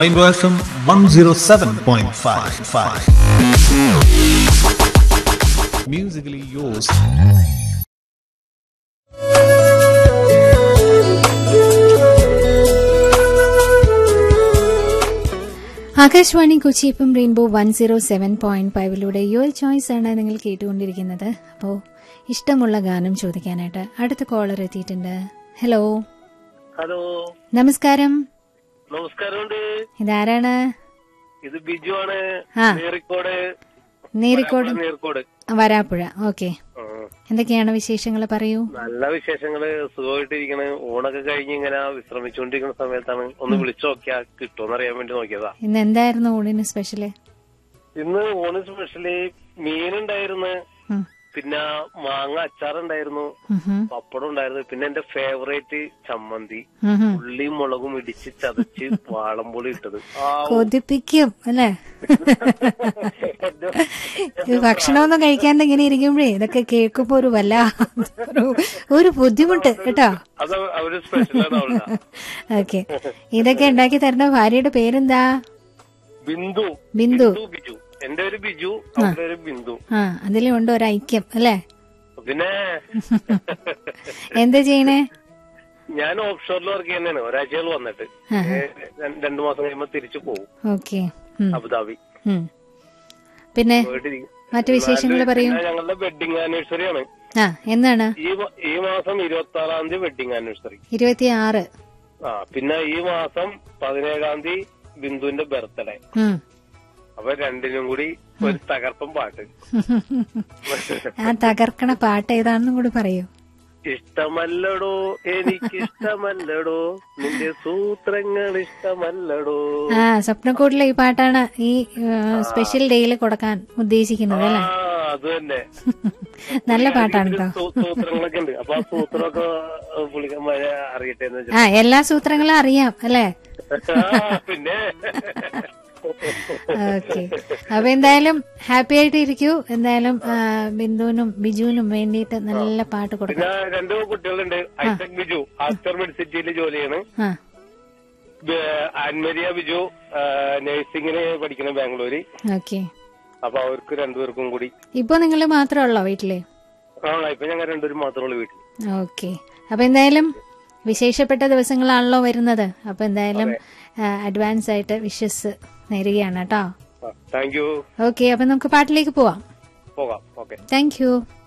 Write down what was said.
Rainbow FM 107.55. Musically yours. Akashvani Kochi എഫും rainbow one zero seven point ഫൈവിലൂടെ your choice ആണ് നിങ്ങൾ കേട്ടുകൊണ്ടിരിക്കുന്നത് അപ്പോൾ ഇഷ്ടമുള്ള ഗാനം ചോദിക്കാനായിട്ട് അടുത്ത കോളർ എത്തിയിട്ടുണ്ട് ഹലോ ഹലോ നമസ്കാരം നമസ്കാരമുണ്ട് ഇതാരാണ് ഇത് ബിജു ആണ് ആ. നേറിക്കോട് നേരിക്കോട് നേർക്കോട് വരാപ്പുഴ ഓക്കെ ആ. എന്തൊക്കെയാണ് വിശേഷങ്ങൾ പറയൂ നല്ല വിശേഷങ്ങള് സുഖമായിട്ടിരിക്കണ് ഊണൊക്കെ കഴിഞ്ഞ് ഇങ്ങനെ വിശ്രമിച്ചുകൊണ്ടിരിക്കുന്ന സമയത്താണ് ഒന്ന് വിളിച്ചു നോക്കിയാ കിട്ടുമെന്ന് അറിയാൻ വേണ്ടി നോക്കിയതാ ഇന്ന് എന്തായിരുന്നു ഊണിന് സ്പെഷ്യല് ഇന്ന് ഊണ് സ്പെഷ്യലി മീനുണ്ടായിരുന്നു ഉം. പിന്നെ മാങ്ങ അച്ചാറുണ്ടായിരുന്നു ഉഹും. പപ്പടം ഉണ്ടായിരുന്നു പിന്നെ എന്റെ ഫേവറേറ്റ് ചമ്മന്തി ഉഹും. ഉള്ളിയും മുളകും ഇടിച്ച് ചതച്ച് വാളംപൊളി ഇട്ടത് ആ കൊതിപ്പിക്കും അല്ലേ ഈ ഭക്ഷണമൊന്നും കഴിക്കാണ്ട് ഇങ്ങനെ ഇരിക്കുമ്പോഴേ ഇതൊക്കെ കേൾക്കുമ്പോ ഒരു വല്ല ഒരു- ഒരു ബുദ്ധിമുട്ട് കേട്ടോ അത് അവര് സ്പെഷ്യലാണ് അവളുടെ ഓക്കെ ഇതൊക്കെ ഉണ്ടാക്കി തരുന്ന ഭാര്യയുടെ പേരെന്താ ബിന്ദു ബിന്ദു ബിജു എന്റെ ഒരു ബിജു അവരുടെ ഒരു ബിന്ദു ആ അതിലും ഉണ്ട് ഒരു ഐക്യം അല്ലേ പിന്നെ എന്താ ചെയ്യണേ ഞാൻ ഓഫ് ഷോറിൽ വർക്ക് ചെയ്യുന്നതാണ് ഒരാഴ്ചകൾ വന്നിട്ട് ഏ, ര- രണ്ടു മാസം കഴിയുമ്പോ തിരിച്ചു പോകും ഓക്കെ അബുദാബി പിന്നെ പോയിട്ടിരിക്കും. മറ്റു വിശേഷങ്ങൾ പറയൂ പിന്നെ ഞങ്ങളുടെ വെഡിങ് ആനിവേഴ്സറി ആണ് ആ എന്നാണ് ഈ മ- ഈ മാസം ഇരുപത്തി ആറാം തീയതി വെഡിങ് ആനിവേഴ്സറി ഇരുപത്തിയാറ് ആ പിന്നെ ഈ മാസം പതിനേഴാം തീയതി ബിന്ദുവിന്റെ ബർത്ത്ഡേ ഉം. അപ്പൊ രണ്ടിനും കൂടി ഒരു തകർപ്പൻ പാട്ട് ആ തകർക്കണ പാട്ട് ഏതാണെന്നും കൂടി പറയൂ ഇഷ്ടമല്ലടോ എനിക്കിഷ്ടമല്ലടോ നിന്റെ സൂത്രങ്ങൾ ഇഷ്ടമല്ലടോ ആ സ്വപ്നക്കൂട്ടിലെ ഈ പാട്ടാണ് ഈ സ്പെഷ്യൽ ഡേയിൽ കൊടുക്കാൻ ഉദ്ദേശിക്കുന്നത് ആ അല്ലേ അത് തന്നെ നല്ല പാട്ടാണ് കേട്ടോ സൂ- സൂത്രങ്ങളൊക്കെ ഉണ്ട് അപ്പൊ ആ സൂത്രമൊക്കെ പുള്ളിക്കന്മാരെ അറിയട്ടെ എന്ന് വെച്ചാൽ ആ എല്ലാ സൂത്രങ്ങളും അറിയാം അല്ലേ പിന്നെ ഓക്കെ അപ്പൊ എന്തായാലും ഹാപ്പി ആയിട്ട് ഇരിക്കൂ എന്തായാലും ആ, ബിന്ദുവിനും ബിജുവിനും വേണ്ടിയിട്ട് നല്ല പാട്ട് കൊടുക്കാം പിന്നെ രണ്ട് കുട്ടികളുണ്ട് ഐസക് ബിജു ആസ്റ്റർ മെഡിസിറ്റിയിൽ ജോലി ചെയ്യാണ് ആ ബ- ആൻമരിയ ബിജു നഴ്സിംഗിന് പഠിക്കണം ബാംഗ്ലൂര് ഓക്കെ അപ്പൊ അവർക്ക് രണ്ടുപേർക്കും കൂടി ഇപ്പൊ നിങ്ങൾ മാത്രമേ വീട്ടില് ആ ഇപ്പൊ ഞങ്ങൾ രണ്ടുപേരും മാത്രമേ ഉള്ളൂ വീട്ടിൽ ഓക്കെ അപ്പൊ എന്തായാലും വിശേഷപ്പെട്ട ദിവസങ്ങളാണല്ലോ വരുന്നത് അപ്പൊ എന്തായാലും അഡ്വാൻസ് ആയിട്ട് വിഷസ് നേരുകയാണ് കേട്ടോ താങ്ക് യു ഓക്കെ അപ്പൊ നമുക്ക് പാട്ടിലേക്ക് പോവാം പോകാം ഓക്കെ താങ്ക് യു